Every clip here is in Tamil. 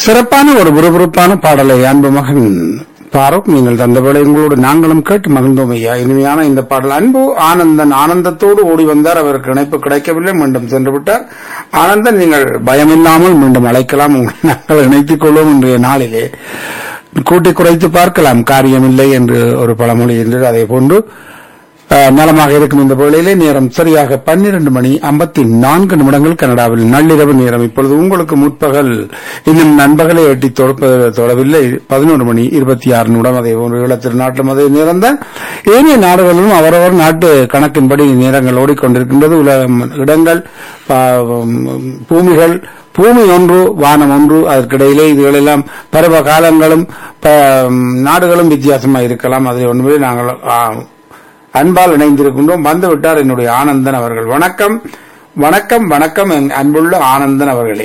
சிறப்பான ஒரு விறுவிறுப்பான பாடலை அன்பு மகன் பாரூக் நீங்கள் தந்தபடி உங்களோடு நாங்களும் கேட்டு மகிழ்ந்தோம் ஐயா இனிமையான இந்த பாடல் அன்பு ஆனந்தன் ஆனந்தத்தோடு ஓடி வந்தார் அவருக்கு இணைப்பு கிடைக்கவில்லை மீண்டும் சென்று விட்டார் ஆனந்தன் நீங்கள் பயமில்லாமல் மீண்டும் அழைக்கலாம் உங்களை நாங்கள் இணைத்துக் கொள்வோம் இன்றைய நாளிலே கூட்டி குறைத்து பார்க்கலாம் காரியமில்லை என்று ஒரு பழமொழி என்று அதே போன்று அஹ், நலமாக இருக்கும் இந்த வேளையிலே நேரம் சரியாக பன்னிரண்டு மணி ஐம்பத்தி நான்கு நிமிடங்கள் கனடாவில் நள்ளிரவு நேரம் இப்பொழுது உங்களுக்கு முற்பகல் இன்னும் நண்பகலை எட்டி தொடுப்ப- தொடவில்லை பதினொரு மணி இருபத்தி ஆறு நிமிடம் அதே போன்று ஈழத்திருநாட்டிலும் அதே நேரம்தான் ஏனைய நாடுகளிலும் அவரவர் நாட்டு கணக்கின்படி நேரங்கள் ஓடிக்கொண்டிருக்கின்றது உலகம் இடங்கள் பா- பூமிகள் பூமி ஒன்று வானம் ஒன்று அதற்கிடையிலே இதுகளெல்லாம் பருவ காலங்களும் ப- நாடுகளும் வித்தியாசமாக இருக்கலாம் அதை ஒன்றுமே நாங்கள் ஆ, அன்பால் இணைந்திருக்கின்றோம் வந்து விட்டார் என்னுடைய ஆனந்தன் அவர்கள் வணக்கம் வணக்கம் வணக்கம் என் அன்புள்ள ஆனந்தன் அவர்களே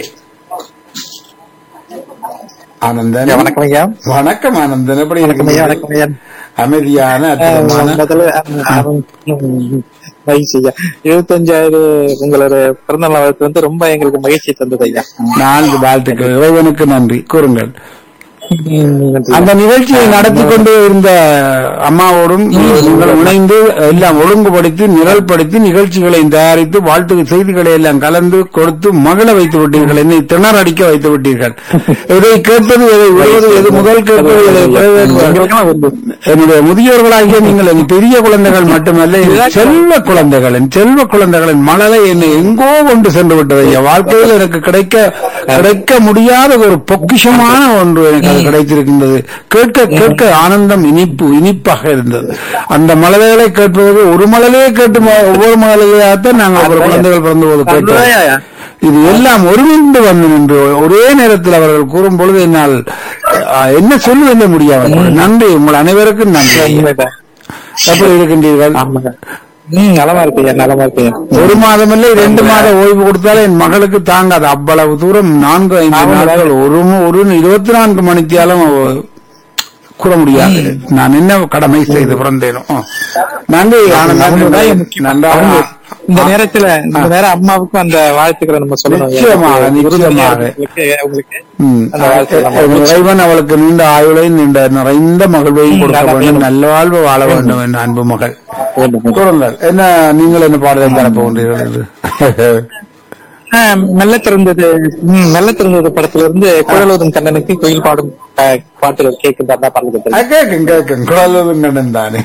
ஆனந்தன் ஐயா, வணக்கம் ஐயா வணக்கம் ஆனந்தன் எப்படி வணக்கம் ஐயா இருக்கீங்க? வணக்கம் ஐயா அமைதியான அற்புதமான முதல்ல அஹ், உம், மகிழ்ச்சி ஐயா இருபத்தஞ்சாயிரம் உங்களோட பிறந்த நாள் வாழ்த்து வந்து ரொம்ப எங்களுக்கு மகிழ்ச்சி தந்தது ஐயா நான்கு வாழ்த்துக்கள் இறைவனுக்கு நன்றி கூறுங்கள் உம், நன்றி. அந்த நிகழ்ச்சியை நடத்தி கொண்டு இருந்த அம்மாவோடும் நீங்கள் இணைந்து எல்லாம் ஒழுங்குபடுத்தி நிரல்படுத்தி நிகழ்ச்சிகளை தயாரித்து வாழ்த்து செய்திகளை எல்லாம் கலந்து கொடுத்து மகிழ வைத்து விட்டீர்கள் என்னை திணறடிக்க வைத்து விட்டீர்கள் எதை கேட்பது எதை விடுவது எது முதல் கேட்பது எதை பிறகு எங்களுக்கெல்லாம் வந்து என்னுடைய முதியோர்களாகிய நீங்கள் என் பெரிய குழந்தைகள் மட்டுமல்ல என் செல்வ குழந்தைகள் என் செல்வ குழந்தைகளின் மலரை என்னை எங்கோ கொண்டு சென்று விட்டது என் வாழ்க்கையில் எனக்கு கிடைக்க கிடைக்க முடியாத ஒரு பொக்கிஷமான ஒன்று எனக்கு அது கிடைத்திருக்கின்றது கேட்க கேட்க ஆனந்தம் இனிப்பு இனிப்பாக இருந்தது அந்த மலர்களை கேட்பது ஒரு மலரே கேட்டு ம- ஒவ்வொரு மலரையாகத்தான் நாங்கள் ஒவ்வொரு குழந்தைகள் பிறந்தபோது கேட்டோம் அதுதான் ஐயா. இது எல்லாம் ஒருங்கிணைந்து வந்து நின்று ஒரே நேரத்தில் அவர்கள் கூறும் பொழுது என்னால் அஹ், என்ன சொல்லுவதே முடியாது நன்றி உங்கள் அனைவருக்கும் நன்றி உண்மைதான். எப்படி இருக்கின்றீர்கள் ஆமாங்க ம் நலமா இருக்கு ஐயா நலமா இருக்கு ஐயா ஒரு மாதம் இல்லை ரெண்டு மாத ஓய்வு கொடுத்தாலும் என் மகளுக்கு தாங்காது அவ்வளவு தூரம் நான்கு ஐந்து ஆமாம். நாட்கள் ஒரு மு- ஒரு இருபத்தி நான்கு மணித்தியாலும் கூற முடியாது நான் என்ன கடமை செய்து பிறந்தேனோ நன்றி ஆனந்தா அவங்கதான் முக்கியம். நன்றாக அவங்க இந்த நேரத்துல இந்த நேரம் அம்மாவுக்கும் அந்த வாழ்த்துக்களை நம்ம சொல்லணும் ஐயா. நிச்சயமாக, உறுதுணையா நிச்சயமாக. இருக்கிறதுக்கு உங்களுக்கு ம். அந்த வாழ்த்து நம்ம இறைவன் அவளுக்கு நீண்ட ஆயுளையும் நீண்ட நிறைந்த மகிழ்வையும் கொடுக்க நல்லா வேண்டும் வேணும். நல்ல வாழ்வு வாழ வேண்டும் என் அன்பு மகள் வேண்டும். கூறுங்கள் என்ன நீங்கள் என்ன பாடலை தரப்போகின்றீர்கள் ஆ, மெல்ல திறந்தது ம், மெல்ல திறந்தது படத்துல இருந்து குழலோதும் கண்ணனுக்கு கோயில் பாடும் ஆ, பாட்டுகள் கேட்கின்ற பாடல்கள் கேட்கும் கேட்கும் குழலும் கண்ணன் தானே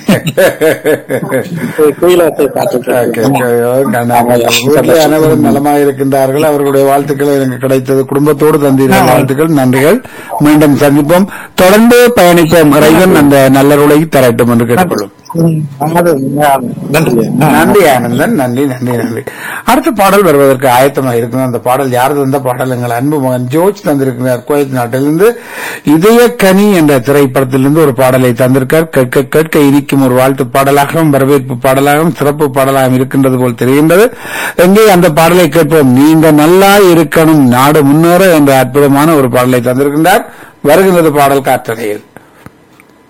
கோயிலாசை பாட்டு கேட்கும். கண்ணன். வீட்டில் அனைவரும் நலமாக இருக்கின்றார்கள் அவர்களுடைய வாழ்த்துக்கள் எனக்கு கிடைத்தது குடும்பத்தோடு தந்தீர்கள் வாழ்த்துக்கள் நன்றிகள் மீண்டும் சந்திப்போம் தொடர்ந்து பயணிப்போம் இறைவன் அந்த நல்லருளை தரட்டும் என்று கேட்டுக்கொள்ளும் ம், அது, ஆ, நன்றி ஆ. நன்றி ஆனந்தன் நன்றி நன்றி நன்றி அடுத்த பாடல் வருவதற்கு ஆயத்தமாக இருக்கும் அந்த பாடல் யார் தந்த பாடல் எங்கள் அன்பு மகன் ஜோர்ஜ் தந்திருக்கிறார் குவைத் நாட்டிலிருந்து இதயக்கனி என்ற திரைப்படத்திலிருந்து ஒரு பாடலை தந்திருக்கார் கேட்க கேட்க இனிக்கும் ஒரு வாழ்த்து பாடலாகவும் வரவேற்பு பாடலாகவும் சிறப்பு பாடலாகவும் இருக்கின்றது போல் தெரிகின்றது எங்கே அந்த பாடலை கேட்போம் நீங்க நல்லா இருக்கணும் நாடு முன்னேற என்ற அற்புதமான ஒரு பாடலை தந்திருக்கின்றார் வருகின்றது பாடல் காற்றடையில்